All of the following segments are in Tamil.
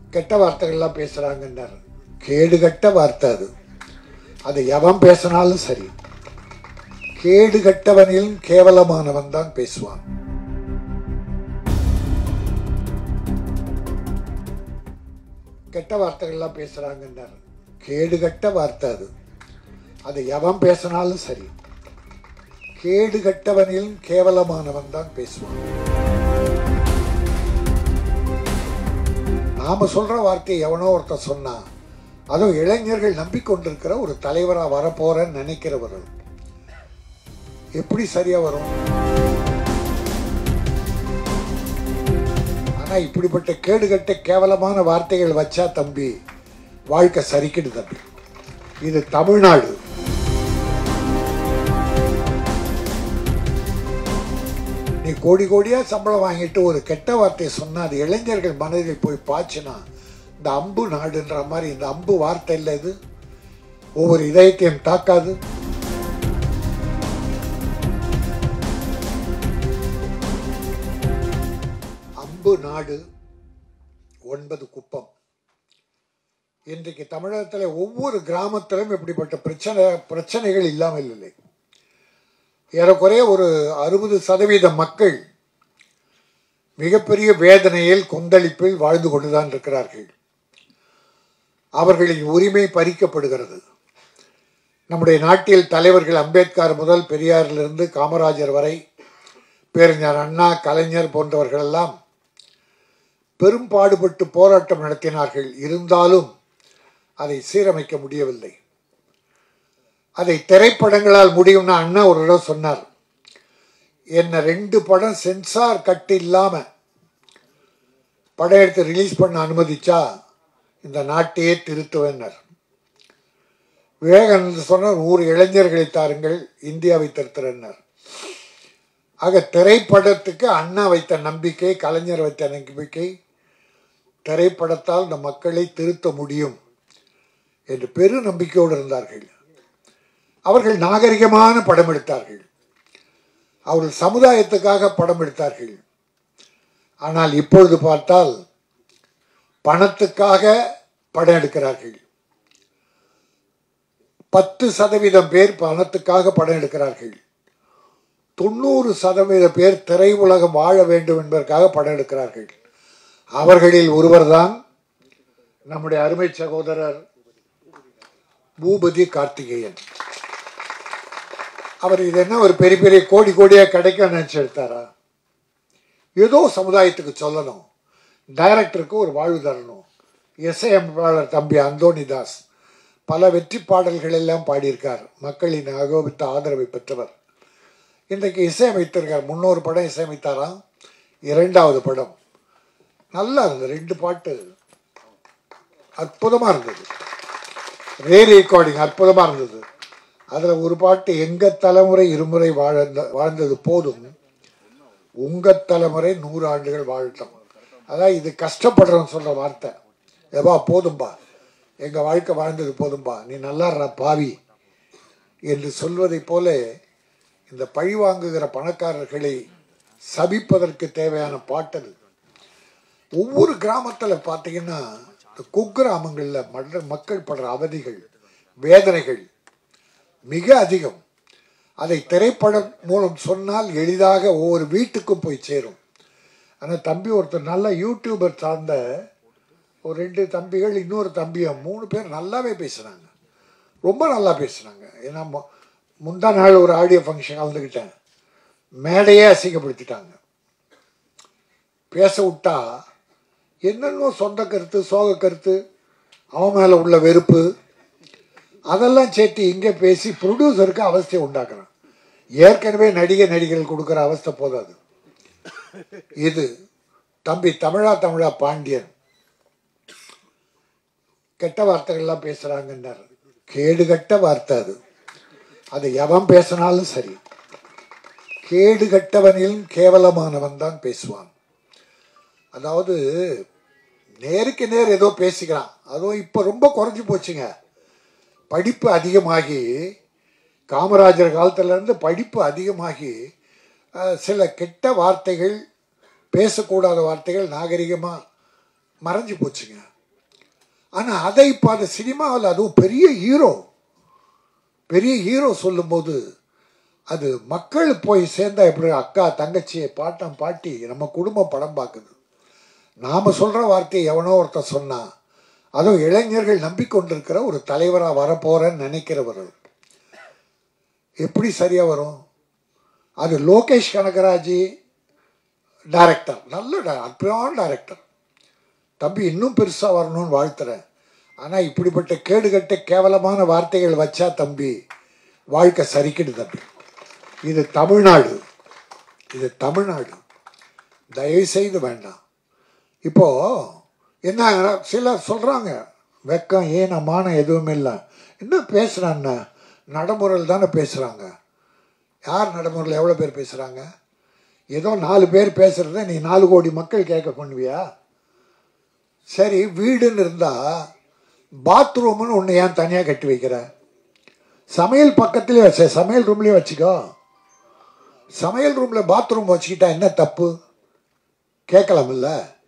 கெட்ட வார்த்தைகள்லாம் பேசுறாங்கன்னாரு கேடுகட்ட வார்த்தை அது அது எவன் பேசினாலும் சரி கேடுகட்டவனில் கேவலமானவன் தான் பேசுவான் கெட்ட வார்த்தைகள்லாம் பேசுறாங்கன்னாரு கேடுகட்ட வார்த்தை அது அது எவன் பேசினாலும் சரி கேடுகட்டவனில் கேவலமானவன் தான் பேசுவான் நாம சொல்ற வார்த்தையை எவனோ ஒருத்தன் சொன்னா அதுவும் இளைஞர்கள் நம்பிக்கொண்டிருக்கிற ஒரு தலைவரா வரப்போறேன்னு நினைக்கிறவர்கள் எப்படி சரியா வரும் ஆனா இப்படிப்பட்ட கேடுகட்ட கேவலமான வார்த்தைகள் வச்சா தம்பி வாழ்க்கை சரிக்கிடு தம்பி இது தமிழ்நாடு நீ கோடி கோடியா சம்பளம் வாங்கிட்டு ஒரு கெட்ட வார்த்தையை சொன்னா அது இளைஞர்கள் மனதில் போய் பாய்ச்சினா இந்த அம்பு நாடுன்ற மாதிரி இந்த அம்பு வார்த்தை இல்லை இது ஒவ்வொரு இதயத்தையும் தாக்காது அம்பு நாடு ஒன்பது குப்பம் இன்றைக்கு தமிழகத்தில் ஒவ்வொரு கிராமத்திலும் இப்படிப்பட்ட பிரச்சனை பிரச்சனைகள் இல்லாமல் இல்லை ஏறக்குறைய ஒரு அறுபது சதவீத மக்கள் மிகப்பெரிய வேதனையில் கொந்தளிப்பில் வாழ்ந்து கொண்டுதான் இருக்கிறார்கள் அவர்களின் உரிமை பறிக்கப்படுகிறது நம்முடைய நாட்டில் தலைவர்கள் அம்பேத்கர் முதல் பெரியாரிலிருந்து காமராஜர் வரை பேரறிஞர் அண்ணா கலைஞர் போன்றவர்கள் எல்லாம் பெரும் பாடுபட்டு போராட்டம் நடத்தினார்கள் இருந்தாலும் அதை சீரமைக்க முடியவில்லை அதை திரைப்படங்களால் முடியும்னு அண்ணா ஒரு இடம் சொன்னார் என்ன ரெண்டு படம் சென்சார் கட்டு இல்லாம படம் எடுத்து ரிலீஸ் பண்ண அனுமதிச்சா இந்த நாட்டையே திருத்துவேனர் விவேகானந்தர் சொன்னார் நூறு இளைஞர்களை தாருங்கள் இந்தியாவை திருத்துறனர் ஆக திரைப்படத்துக்கு அண்ணா வைத்த நம்பிக்கை கலைஞர் வைத்த நம்பிக்கை திரைப்படத்தால் இந்த மக்களை திருத்த முடியும் என்று பெரு நம்பிக்கையோடு இருந்தார்கள் அவர்கள் நாகரிகமான படம் எடுத்தார்கள் அவர்கள் சமுதாயத்துக்காக படம் எடுத்தார்கள் ஆனால் இப்பொழுது பார்த்தால் பணத்துக்காக படம் எடுக்கிறார்கள் பத்து சதவீதம் பேர் பணத்துக்காக படம் எடுக்கிறார்கள் தொண்ணூறு சதவீத பேர் திரையுலகம் வாழ வேண்டும் என்பதற்காக படம் எடுக்கிறார்கள் அவர்களில் ஒருவர்தான் நம்முடைய அருமை சகோதரர் பூபதி கார்த்திகேயன் அவர் இது என்ன ஒரு பெரிய பெரிய கோடி கோடியா கிடைக்கும் நினைச்சு எடுத்தாரா ஏதோ சமுதாயத்துக்கு சொல்லணும் டைரக்டருக்கு ஒரு வாழ்வு தரணும் இசையமைப்பாளர் தம்பி அந்தோனிதாஸ் பல வெற்றி பாடல்கள் எல்லாம் பாடியிருக்கார் மக்களின் அகோபித்த ஆதரவை பெற்றவர் இன்றைக்கு இசையமைத்திருக்கார் முன்னொரு படம் இசையமைத்தாராம் இரண்டாவது படம் நல்லா இருந்தது ரெண்டு பாட்டு அற்புதமாக இருந்தது ரே ரெக்கார்டிங் அற்புதமாக இருந்தது அதில் ஒரு பாட்டு எங்கள் தலைமுறை இருமுறை வாழ்ந்த வாழ்ந்தது போதும் உங்கள் தலைமுறை நூறு ஆண்டுகள் வாழட்டும் அதான் இது கஷ்டப்படுறோன்னு சொல்கிற வார்த்தை ஏவா போதும்பா எங்கள் வாழ்க்கை வாழ்ந்தது போதும்பா நீ நல்லா இருற பாவி என்று சொல்வதைப் போல இந்த பழி வாங்குகிற பணக்காரர்களை சபிப்பதற்கு தேவையான பாட்டது ஒவ்வொரு கிராமத்தில் பார்த்தீங்கன்னா இந்த குக்கிராமங்களில் மற்ற மக்கள் படுற அவதிகள் வேதனைகள் மிக அதிகம் அதை திரைப்படம் மூலம் சொன்னால் எளிதாக ஒவ்வொரு வீட்டுக்கும் போய் சேரும் ஆனால் தம்பி ஒருத்தர் நல்ல யூடியூபர் சார்ந்த ஒரு ரெண்டு தம்பிகள் இன்னொரு தம்பியும் மூணு பேர் நல்லாவே பேசுனாங்க ரொம்ப நல்லா பேசுனாங்க ஏன்னா மு- முந்தா நாள் ஒரு ஆடியோ ஃபங்க்ஷன் கலந்துக்கிட்டேன் மேடையே அசிங்கப்படுத்திட்டாங்க பேச விட்டா என்னென்னோ சொந்த கருத்து சோக கருத்து அவன் மேலே உள்ள வெறுப்பு அதெல்லாம் சேர்த்து இங்கே பேசி ப்ரொடியூசருக்கு அவஸ்தையை உண்டாக்குறான் ஏற்கனவே நடிகை நடிகர்கள் கொடுக்குற அவஸ்தை போதாது இது தம்பி தமிழா தமிழா பாண்டியன் கெட்ட வார்த்தைகள்லாம் பேசுறாங்கன்னாரு கேடுகட்ட வார்த்தை அது அது எவன் பேசினாலும் சரி கேடுகட்டவனில் கேவலமானவன் தான் பேசுவான் அதாவது நேருக்கு நேர் ஏதோ பேசிக்கிறான் அதுவும் இப்போ ரொம்ப குறைஞ்சி போச்சுங்க படிப்பு அதிகமாகி காமராஜர் காலத்துல இருந்து படிப்பு அதிகமாகி அஹ், சில கெட்ட வார்த்தைகள் பேசக்கூடாத வார்த்தைகள் நாகரிகமாக மறைஞ்சு போச்சுங்க ஆனா அதை இப்போ அந்த சினிமாவில் அதுவும் பெரிய ஹீரோ பெரிய ஹீரோ சொல்லும்போது அது மக்கள் போய் சேர்ந்தா எப்படி அக்கா தங்கச்சி பாட்டம் பாட்டி நம்ம குடும்பம் படம் பார்க்குது நாம சொல்ற வார்த்தையை எவனோ ஒருத்தன் சொன்னா அதுவும் இளைஞர்கள் நம்பிக்கொண்டிருக்கிற ஒரு தலைவராக வரப்போறேன்னு நினைக்கிறவர்கள் எப்படி சரியா வரும் அது லோகேஷ் கனகராஜ் டைரக்டர் நல்ல di- அற்புதமான டைரக்டர் தம்பி இன்னும் பெருசாக வரணும்னு வாழ்த்துறேன் ஆனால் இப்படிப்பட்ட கேடுகட்ட கேவலமான வார்த்தைகள் வச்சா தம்பி வாழ்க்கை சரிக்கிடு தம்பி இது தமிழ்நாடு இது தமிழ்நாடு தயவு செய்து வேண்டாம் இப்போ என்ன சிலர் சொல்றாங்க வெக்கம் ஏன மானம் எதுவுமே இல்லை என்ன பேசுறான்னு நடைமுறையில் தானே பேசுறாங்க யார் நடைமுறையில் எவ்வளோ பேர் பேசுறாங்க ஏதோ நாலு பேர் பேசுறத நீ நாலு கோடி மக்கள் கேட்க பண்ணுவியா சரி வீடுன்னு இருந்தா பாத்ரூம்னு ஒன்று ஏன் தனியாக கட்டி வைக்கிற சமையல் பக்கத்துலேயே வச்ச சமையல் ரூம்லேயே வச்சுக்கோ சமையல் ரூமில் பாத்ரூம் வச்சுக்கிட்டா என்ன தப்பு கேட்கலாம்ல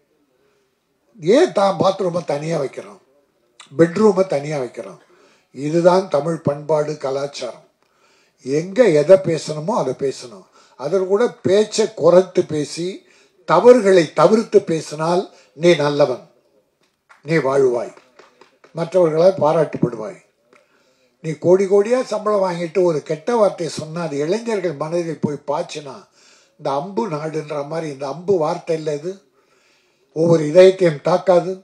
ஏன் தான் பாத்ரூமை தனியாக வைக்கிறோம் பெட்ரூமை தனியாக வைக்கிறோம் இதுதான் தமிழ் பண்பாடு கலாச்சாரம் எங்கே எதை பேசணுமோ அதை பேசணும் அதில் கூட பேச்சை குறைத்து பேசி தவறுகளை தவிர்த்து பேசினால் நீ நல்லவன் நீ வாழ்வாய் மற்றவர்களால் பாராட்டப்படுவாய் நீ கோடி கோடியாக சம்பளம் வாங்கிட்டு ஒரு கெட்ட வார்த்தையை சொன்னால் அது இளைஞர்கள் மனதில் போய் பாய்ச்சினா இந்த அம்பு நாடுன்ற மாதிரி இந்த அம்பு வார்த்தை இல்லை இது ஒவ்வொரு இதயத்தையும் தாக்காது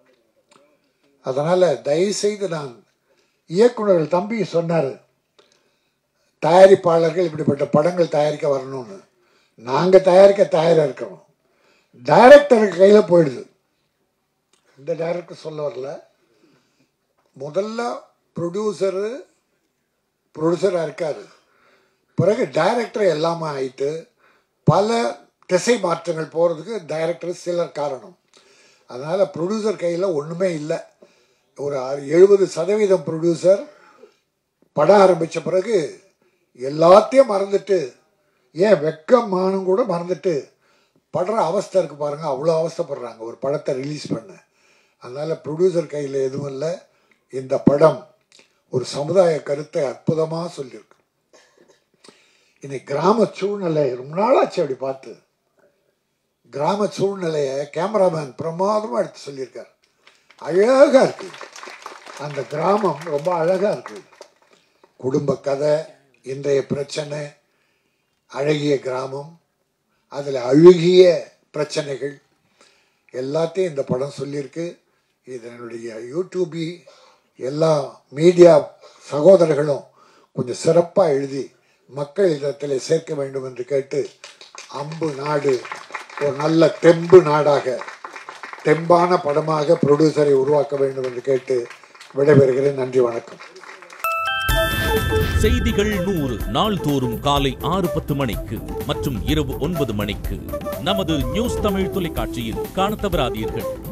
அதனால் தயவு செய்து நான் இயக்குனர்கள் தம்பி சொன்னார் தயாரிப்பாளர்கள் இப்படிப்பட்ட படங்கள் தயாரிக்க வரணும்னு நாங்கள் தயாரிக்க தயாராக இருக்கிறோம் டைரக்டருக்கு கையில் போயிடுது இந்த டைரக்டர் சொல்ல வரல முதல்ல ப்ரொடியூசரு ப்ரொடியூசராக இருக்காரு பிறகு டைரக்டர் எல்லாமே ஆயிட்டு பல திசை மாற்றங்கள் போகிறதுக்கு டைரக்டர் சிலர் காரணம் அதனால் ப்ரொடியூசர் கையில் ஒன்றுமே இல்லை ஒரு எழுபது சதவீதம் ப்ரொடியூசர் படம் ஆரம்பித்த பிறகு எல்லாத்தையும் மறந்துட்டு ஏன் வெக்கம் மானம் கூட மறந்துட்டு படுற அவஸ்தை இருக்கு பாருங்க அவ்வளோ அவஸ்தைப்படுறாங்க ஒரு படத்தை ரிலீஸ் பண்ண அதனால் ப்ரொடியூசர் கையில் எதுவும் இல்லை இந்த படம் ஒரு சமுதாய கருத்தை அற்புதமாக சொல்லியிருக்கு இன்னைக்கு கிராம சூழ்நிலை ரொம்ப நாளாச்சு அப்படி பார்த்து கிராம சூழ்நிலையை கேமராமேன் பிரமாதமாக எடுத்து சொல்லியிருக்கார் அழகாக இருக்கு அந்த கிராமம் ரொம்ப அழகாக இருக்கு குடும்ப கதை இன்றைய பிரச்சனை அழகிய கிராமம் அதில் அழுகிய பிரச்சனைகள் எல்லாத்தையும் இந்த படம் சொல்லியிருக்கு இதனுடைய யூடியூபி எல்லா மீடியா சகோதரர்களும் கொஞ்சம் சிறப்பாக எழுதி மக்கள் இடத்தில் சேர்க்க வேண்டும் என்று கேட்டு அம்பு நாடு ஒரு நல்ல தெம்பு நாடாக தெம்பான படமாக ப்ரொடியூசரை உருவாக்க வேண்டும் என்று கேட்டு விடைபெறுகிறேன் நன்றி வணக்கம் செய்திகள் நூறு நாள்தோறும் காலை ஆறு பத்து மணிக்கு மற்றும் இரவு ஒன்பது மணிக்கு நமது நியூஸ் தமிழ் தொலைக்காட்சியில் காணத் தவறாதீர்கள்